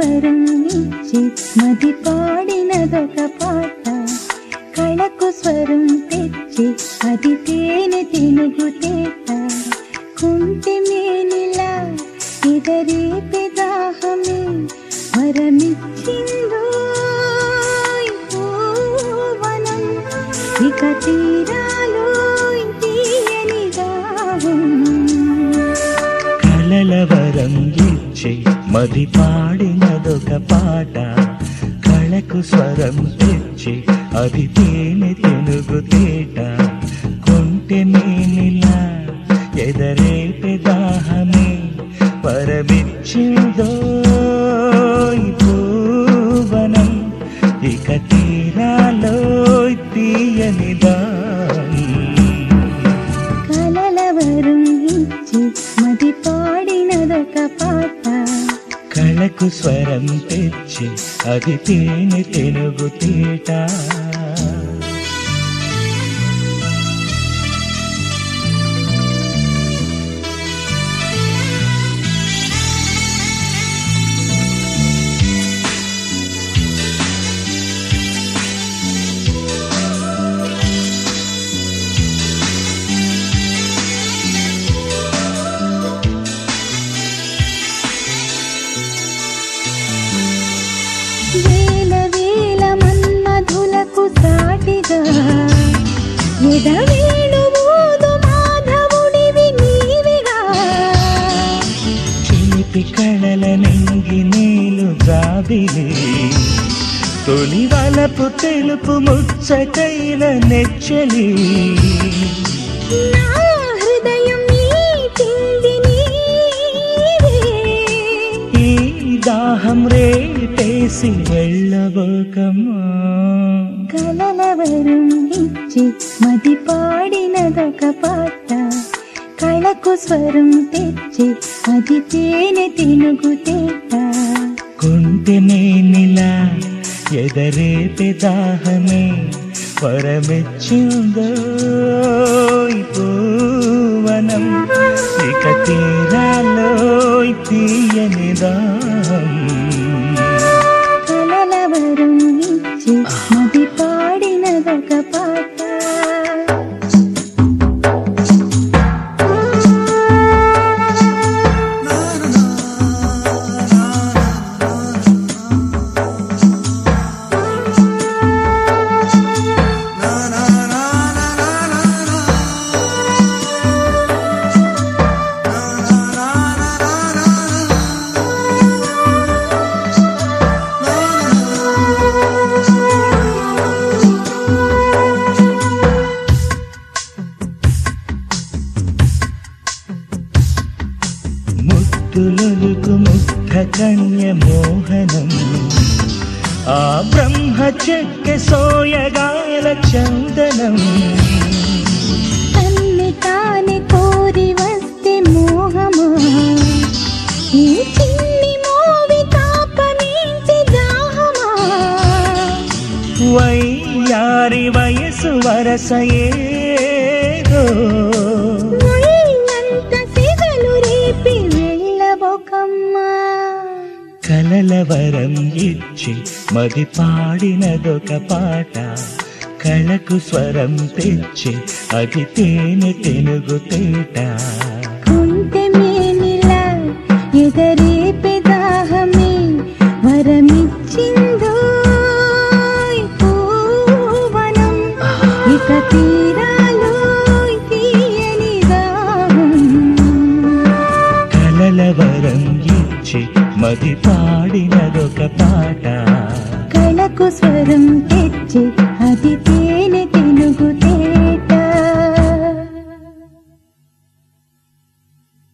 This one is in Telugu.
వరం ఇచ్చి మది పాడినదొక పాట కళకు స్వరం తెచ్చి అది తేనె తెనుగు తేట కుంటి మేనిలా ఇదరేపే దాహమే వరమిచ్చిందో ఈ పూవనం ఇక తీరాలో తీయని దాహం కలల వరం ఇచ్చి మది పాడినదొక పాట కళకు స్వరం తెచ్చి అది తేనె తెనుగు తేట కొంటె మేనిలా ఎదరేపే దాహమే పరమిచ్చిందో ఈ పూవనం ఇక తీరాలో తీయని కలలవరం ఇచ్చి మది పాడినదొక పాట కళకు స్వరం తెచ్చి అది తేనె తెనుగు తేట వేల వేల మన్మధులకు సాటిగా ఎదవేణు ఊదు మాధవుడివి నీవిగా చిలిపి కళల నింగి నీలు జాబిలి తొలి వలపు తెలుపు ముచ్చటైన నెచ్చలి నా హృదయం ఈ తిండి నీవే. ఈ దాహం రేపేసి వెళ్ళబోకమ్మా కలలవరం ఇచ్చి మది పాడినదొక పాట కళకు స్వరం తెచ్చి అది తేనె తెనుగు తేట కొంటె మేనిలా ఎదరేపే దాహమే పరమెచ్చిందో ఈ పూవనం ఇక తీరాలో తీయని దాహం కలలవరం ఇచ్చి మది పాడినదొక పాట ముద్దులొలుకు ముగ్ధ కన్య మోహనం ఆ బ్రహ్మ చెక్క సోయగాల చందనం తన్ని తానే కోరి వస్తే మోహమా ఈ చిన్ని మోవి తాపమించి దాహమా వయ్యారి వయసు వరసయేదో ఒళ్ళంత సిగలు రేపి వెళ్ళబోకమ్మా కలల వరం ఇచ్చి మది పాడినదొక పాట కళకు స్వరం తెచ్చి అది తేనె తెనుగు తేట కుంటె మేనిలా ఎదరేపే దాహమే వరమిచ్చిందో ఈ పూవనం ఇక తీరాలో తీయని దాహం కలల వరం ఇచ్చి మది పాడినదొక పాట కళకు స్వరం తెచ్చి